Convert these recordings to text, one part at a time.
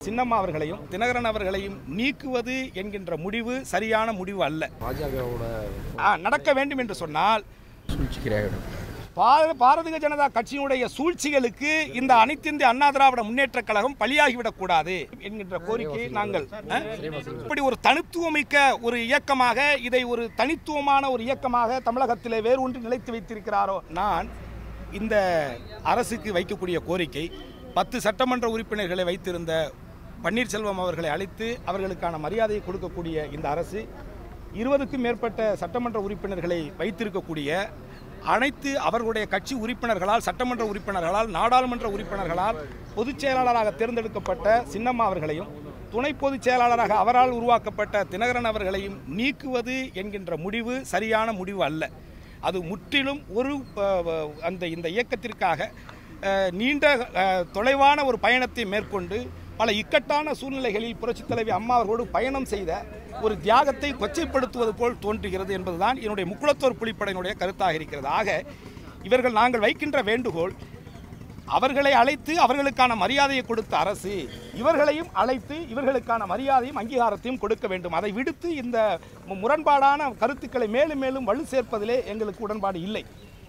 சின்னம்மா அவர்களையும் தினகரன் அவர்களையும் நீக்குவது என்கின்ற முடிவு சரியான முடிவு அல்ல பாஜகவோட ஆ, நடக்க வேண்டும் என்று சொன்னால் சூழ்ச்சிக்கிறாங்க பார- பாரதிய ஜனதா கட்சியினுடைய சூழ்ச்சிகளுக்கு இந்த அனைத்திந்திய அண்ணா திராவிட முன்னேற்ற கழகம் பலியாகிவிடக் கூடாது என்கின்ற கோரிக்கையை நாங்கள் ஆ, இப்படி ஒரு தனித்துவமிக்க ஒரு இயக்கமாக இதை ஒரு தனித்துவமான ஒரு இயக்கமாக தமிழகத்திலே வேறு ஒன்று நிலைத்து வைத்திருக்கிறாரோ நான் இந்த அரசுக்கு வைக்கக்கூடிய கோரிக்கை பத்து சட்டமன்ற உறுப்பினர்களை வைத்திருந்த பன்னீர்செல்வம் அவர்களை அழைத்து அவர்களுக்கான மரியாதையை கொடுக்கக்கூடிய இந்த அரசு இருபதுக்கும் மேற்பட்ட சட்டமன்ற உறுப்பினர்களை வைத்திருக்கக்கூடிய அனைத்து அவர்களுடைய கட்சி உறுப்பினர்களால் சட்டமன்ற உறுப்பினர்களால் நாடாளுமன்ற உறுப்பினர்களால் பொதுச் செயலாளராக தேர்ந்தெடுக்கப்பட்ட சின்னம்மா அவர்களையும் துணை பொதுச் செயலாளராக அவரால் உருவாக்கப்பட்ட தினகரன் அவர்களையும் நீக்குவது என்கின்ற முடிவு சரியான முடிவு அல்ல அது முற்றிலும் ஒரு அஹ், அந்த இந்த இயக்கத்திற்காக அஹ், நீண்ட அஹ், தொலைவான ஒரு பயணத்தை மேற்கொண்டு பல இக்கட்டான சூழ்நிலைகளில் புரட்சித் தலைவி அம்மா அவர்களோடு பயணம் செய்த ஒரு தியாகத்தை கொச்சைப்படுத்துவது போல் தோன்றுகிறது என்பதுதான் என்னுடைய முக்குளத்தோர் புலிப்படையினுடைய கருத்தாக இருக்கிறது ஆக இவர்கள் நாங்கள் வைக்கின்ற வேண்டுகோள் அவர்களை அழைத்து அவர்களுக்கான மரியாதையை கொடுத்த அரசு இவர்களையும் அழைத்து இவர்களுக்கான மரியாதையும் அங்கீகாரத்தையும் கொடுக்க வேண்டும் அதை விடுத்து இந்த மு- முரண்பாடான கருத்துக்களை மேலும் மேலும் வலு சேர்ப்பதிலே எங்களுக்கு உடன்பாடு இல்லை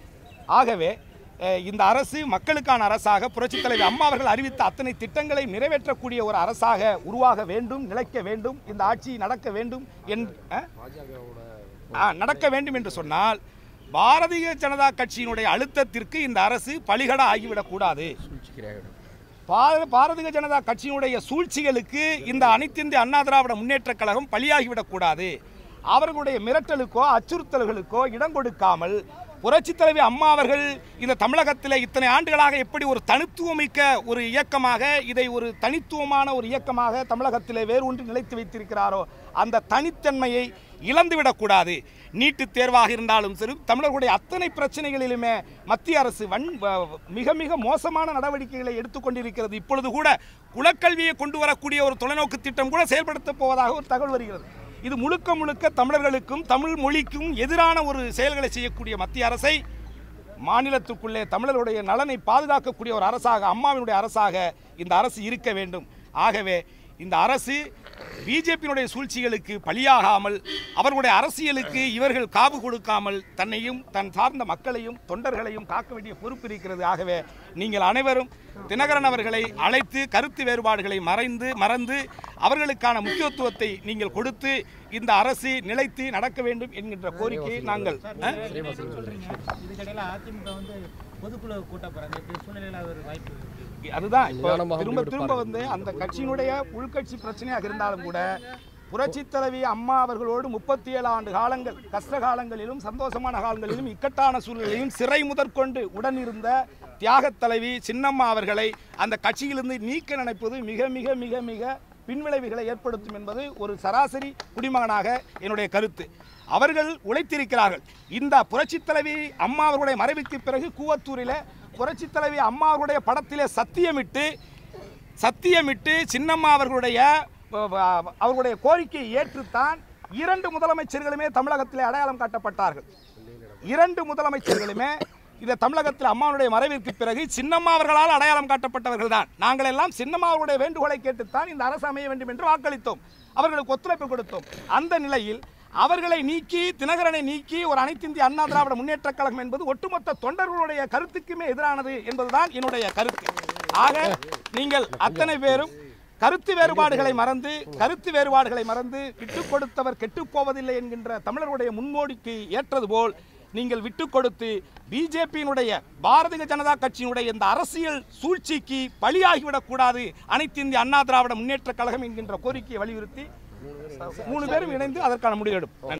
ஆகவே அஹ், இந்த அரசு மக்களுக்கான அரசாக புரட்சித் தலைவி அம்மா அவர்கள் அறிவித்த அத்தனை திட்டங்களை நிறைவேற்றக்கூடிய ஒரு அரசாக உருவாக வேண்டும் நிலைக்க வேண்டும் இந்த ஆட்சி நடக்க வேண்டும் என் அஹ்? பாஜகவோட ஆ, நடக்க வேண்டும் என்று சொன்னால் பாரதிய ஜனதா கட்சியினுடைய அழுத்தத்திற்கு இந்த அரசு பலிகட ஆகிவிடக்கூடாது சூழ்ச்சிக்கிறாங்க பார- பாரதிய ஜனதா கட்சியினுடைய சூழ்ச்சிகளுக்கு இந்த அனைத்திந்திய அண்ணா திராவிட முன்னேற்ற கழகம் பலியாகிவிடக்கூடாது அவர்களுடைய மிரட்டலுக்கோ அச்சுறுத்தல்களுக்கோ இடம் கொடுக்காமல் புரட்சித் தலைவி அம்மா அவர்கள் இந்த தமிழகத்தில் இத்தனை ஆண்டுகளாக எப்படி ஒரு தனித்துவமிக்க ஒரு இயக்கமாக இதை ஒரு தனித்துவமான ஒரு இயக்கமாக தமிழகத்திலே வேறு ஒன்று நிலைத்து வைத்திருக்கிறாரோ அந்த தனித்தன்மையை இழந்துவிடக்கூடாது நீட்டுத் தேர்வாக இருந்தாலும் சரி தமிழர்களுடைய அத்தனை பிரச்சனைகளிலுமே மத்திய அரசு வன் வ- மிக மிக மோசமான நடவடிக்கைகளை எடுத்துக்கொண்டிருக்கிறது இப்பொழுது கூட குலக்கல்வியை கொண்டு வரக்கூடிய ஒரு தொலைநோக்கு திட்டம் கூட செயல்படுத்தப் போவதாக ஒரு தகவல் வருகிறது இது முழுக்க முழுக்க தமிழர்களுக்கும் தமிழ் மொழிக்கும் எதிரான ஒரு செயல்களை செய்யக்கூடிய மத்திய அரசை மாநிலத்துக்குள்ளே தமிழருடைய நலனை பாதுகாக்கக்கூடிய ஒரு அரசாக அம்மாவினுடைய அரசாக இந்த அரசு இருக்க வேண்டும் ஆகவே இந்த அரசு பிஜேபியினுடைய சூழ்ச்சிகளுக்கு பலியாகாமல் அவர்களுடைய அரசியலுக்கு இவர்கள் காவு கொடுக்காமல் தன்னையும் தன் சார்ந்த மக்களையும் தொண்டர்களையும் காக்க வேண்டிய பொறுப்பு இருக்கிறது ஆகவே நீங்கள் அனைவரும் தினகரன் அவர்களை அழைத்து கருத்து வேறுபாடுகளை மறைந்து மறந்து அவர்களுக்கான முக்கியத்துவத்தை நீங்கள் கொடுத்து இந்த அரசு நிலைத்து நடக்க வேண்டும் என்கின்ற கோரிக்கையை நாங்கள் ஆ? இதுக்கிடையில அதிமுக வந்து பொதுக்குழு கூட்ட போறாங்க இப்படி சூழ்நிலையில ஒரு வாய்ப்பு இருக்கு அதுதான் இப்போ நிதானமாக திரும்ப திரும்ப முடிவெடுப்பார்கள். வந்து அந்த கட்சியினுடைய உள்கட்சி பிரச்சனையாக இருந்தாலும் கூட புரட்சி தலைவி அம்மா அவர்களோடு முப்பத்தி ஏழு ஆண்டு காலங்கள் கஷ்ட காலங்களிலும் சந்தோஷமான காலங்களிலும் இக்கட்டான சூழ்நிலையும் சிறை முதற்கொண்டு உடன் இருந்த தியாகத் தலைவி சின்னம்மா அவர்களை அந்த கட்சியிலிருந்து நீக்க நினைப்பது மிக மிக மிக மிக பின்விளைவுகளை ஏற்படுத்தும் என்பது ஒரு சராசரி குடிமகனாக என்னுடைய கருத்து அவர்கள் உழைத்திருக்கிறார்கள் இந்த புரட்சித் தலைவி அம்மா அவர்களுடைய மறைவுக்கு பிறகு கூவத்தூரில் புரட்சித் தலைவி அம்மா அவர்களுடைய படத்திலே சத்தியமிட்டு சத்தியமிட்டு சின்னம்மா அவர்களுடைய வ- வ- அவர்களுடைய கோரிக்கையை ஏற்றுத்தான் இரண்டு முதலமைச்சர்களுமே தமிழகத்திலே அடையாளம் காட்டப்பட்டார்கள் இரண்டு முதலமைச்சர்களுமே இந்த தமிழகத்தில் அம்மாவுடைய மறைவிற்கு பிறகு சின்னம்மா அவர்களால் அடையாளம் காட்டப்பட்டவர்கள் தான் நாங்கள் எல்லாம் சின்னம்மா அவர்களுடைய வேண்டுகோளை கேட்டுத்தான் இந்த அரசு அமைய வேண்டும் என்று வாக்களித்தோம் அவர்களுக்கு ஒத்துழைப்பு கொடுத்தோம் அந்த நிலையில் அவர்களை நீக்கி தினகரனை நீக்கி ஒரு அனைத்திந்திய அண்ணா திராவிட முன்னேற்ற கழகம் என்பது ஒட்டுமொத்த தொண்டர்களுடைய கருத்துக்குமே எதிரானது என்பதுதான் என்னுடைய கருத்து ஆக நீங்கள் அத்தனை பேரும் கருத்து வேறுபாடுகளை மறந்து கருத்து வேறுபாடுகளை மறந்து விட்டுக் கொடுத்தவர் கெட்டுப் போவதில்லை என்கின்ற தமிழர்களுடைய முன்னோடிக்கு ஏற்றது போல் நீங்கள் விட்டுக் கொடுத்து பிஜேபியினுடைய பாரதிய ஜனதா கட்சியினுடைய இந்த அரசியல் சூழ்ச்சிக்கு பலியாகிவிடக் கூடாது அனைத்து இந்திய அண்ணா திராவிட முன்னேற்ற கழகம் என்கின்ற கோரிக்கையை வலியுறுத்தி மூணு பேரும் இணைந்து அதற்கான முடிவெடுப்போம்